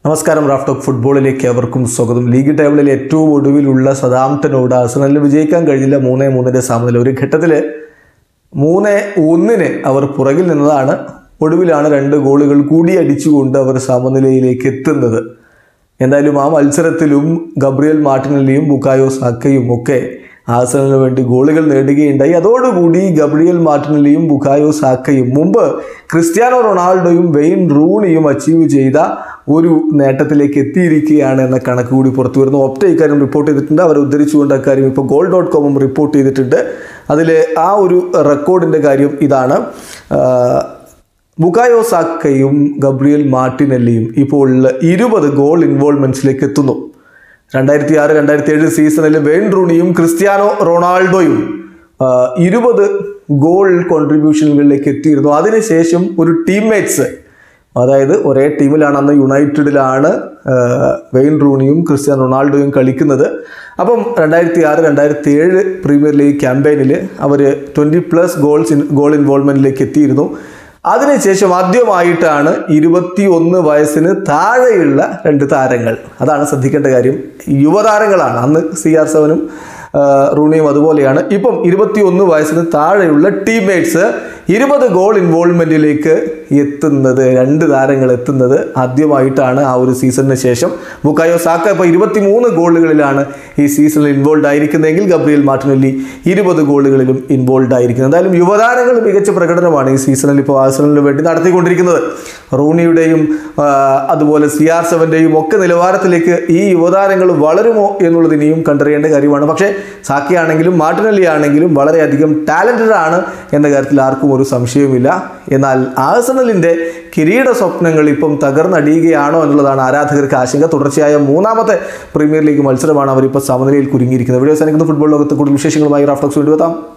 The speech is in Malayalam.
നമസ്കാരം റാഫ്റ്റോക്ക് ഫുട്ബോളിലേക്ക് അവർക്കും സ്വാഗതം ലീഗ് ടേബിളിൽ ഏറ്റവും ഒടുവിലുള്ള സദാംപ്ടനോട് അർസനലിന് വിജയിക്കാൻ കഴിഞ്ഞില്ല മൂന്ന് മൂന്നിൻ്റെ സമനില ഒരു ഘട്ടത്തിൽ മൂന്ന് ഒന്നിന് അവർ പുറകിൽ നിന്നതാണ് ഒടുവിലാണ് രണ്ട് ഗോളുകൾ കൂടി അടിച്ചുകൊണ്ട് അവർ സമനിലയിലേക്ക് എത്തുന്നത് എന്തായാലും ആ മത്സരത്തിലും ഗബ്രിയൽ മാർട്ടിനലിയും ബുക്കായോ സാക്കയും ഒക്കെ ആസനലിന് വേണ്ടി ഗോളുകൾ നേടുകയുണ്ടായി അതോടുകൂടി ഗബ്രിയൽ മാർട്ടിനലിയും ബുക്കായോ സാക്കയും മുമ്പ് ക്രിസ്ത്യാനോ റൊണാൾഡോയും വെയിൻ റൂണിയും അച്ചീവ് ചെയ്ത ഒരു നേട്ടത്തിലേക്ക് എത്തിയിരിക്കുകയാണ് എന്ന കണക്ക് കൂടി പുറത്തു വരുന്നു ഒപ്റ്റ ഇക്കാര്യം റിപ്പോർട്ട് ചെയ്തിട്ടുണ്ട് അവരെ ഉദ്ധരിച്ചുകൊണ്ട് അക്കാര്യം ഇപ്പോൾ ഗോൾ ഡോട്ട് കോമും റിപ്പോർട്ട് ചെയ്തിട്ടുണ്ട് അതിൽ ആ ഒരു റെക്കോർഡിൻ്റെ കാര്യം ഇതാണ് ആ, ബുക്കായോ സാക്കയും ഗബ്രിയൽ മാർട്ടിനെല്ലിയും ഇപ്പോൾ ഇരുപത് ഗോൾ ഇൻവോൾവ്മെൻറ്റ്സിലേക്ക് എത്തുന്നു രണ്ടായിരത്തി ആറ് രണ്ടായിരത്തി ഏഴ് സീസണിൽ വെയിൻ റൂണിയും ക്രിസ്ത്യാനോ റൊണാൾഡോയും ആ, ഇരുപത് ഗോൾ കോൺട്രിബ്യൂഷനുകളിലേക്ക് എത്തിയിരുന്നു അതിനുശേഷം ഒരു ടീംമേറ്റ്സ് അതായത് ഒരേ ടീമിലാണ് അന്ന് യുണൈറ്റഡിലാണ് ആ, വെയിൻ റൂണിയും ക്രിസ്ത്യാനോ റൊണാൾഡോയും കളിക്കുന്നത് അപ്പം രണ്ടായിരത്തി ആറ് രണ്ടായിരത്തി ഏഴ് പ്രീമിയർ ലീഗ് ക്യാമ്പയിനിൽ അവർ twenty plus goals in goal ഇൻവോൾവ്മെൻറ്റിലേക്ക് എത്തിയിരുന്നു അതിനുശേഷം ആദ്യമായിട്ടാണ് ഇരുപത്തി ഒന്ന് വയസ്സിന് താഴെയുള്ള രണ്ട് താരങ്ങൾ അതാണ് ശ്രദ്ധിക്കേണ്ട കാര്യം യുവതാരങ്ങളാണ് അന്ന് സി ആർ സെവനും റൂണിയും അതുപോലെയാണ് ഇപ്പം ഇരുപത്തി ഒന്ന് വയസ്സിന് താഴെയുള്ള ടീംമേറ്റ്സ് ഇരുപത് ഗോൾ ഇൻവോൾവ്മെൻറ്റിലേക്ക് എത്തുന്നത് രണ്ട് താരങ്ങൾ എത്തുന്നത് ആദ്യമായിട്ടാണ് ആ ഒരു സീസണിന് ശേഷം ബുക്കായോ സാക്ക ഇപ്പോൾ ഇരുപത്തി മൂന്ന് ഗോളുകളിലാണ് ഈ സീസണിൽ ഇൻവോൾവ് ആയിരിക്കുന്നതെങ്കിൽ ഗബ്രിയൽ മാർട്ടിനെല്ലി ഇരുപത് ഗോളുകളിലും ഇൻവോൾവ് ആയിരിക്കുന്നത് എന്തായാലും യുവതാരങ്ങൾ മികച്ച പ്രകടനമാണ് ഈ സീസണിൽ ഇപ്പോൾ ആഴ്സണലിന് വേണ്ടി നടത്തിക്കൊണ്ടിരിക്കുന്നത് റൂണിയുടെയും ആ, അതുപോലെ സി ആർ സെവൻ്റെയും ഒക്കെ നിലവാരത്തിലേക്ക് ഈ യുവതാരങ്ങൾ വളരുമോ എന്നുള്ളത് ഇനിയും കണ്ടറിയേണ്ട കാര്യമാണ് പക്ഷേ സാക്കി ആണെങ്കിലും മാർട്ടിനല്ലി ആണെങ്കിലും വളരെയധികം ടാലൻറ്റഡ് ആണ് എന്ന കാര്യത്തിൽ ആർക്കും ഒരു സംശയവുമില്ല എന്നാൽ ആഴ്സണലിൻ്റെ കിരീട സ്വപ്നങ്ങൾ ഇപ്പം തകർന്നടിയുകയാണോ എന്നുള്ളതാണ് ആരാധകർക്ക് ആശങ്ക തുടർച്ചയായ മൂന്നാമത്തെ പ്രീമിയർ ലീഗ് മത്സരമാണ് അവരിപ്പോൾ സമനിലയിൽ കുരുങ്ങിയിരിക്കുന്നത് വീഡിയോ സാധിക്കുന്ന ഫുട്ബോൾ ലോകത്ത് കൂടുതൽ വിശേഷങ്ങളുമായി റാഫ്റ്റോക്സ് വേണ്ടി എത്താം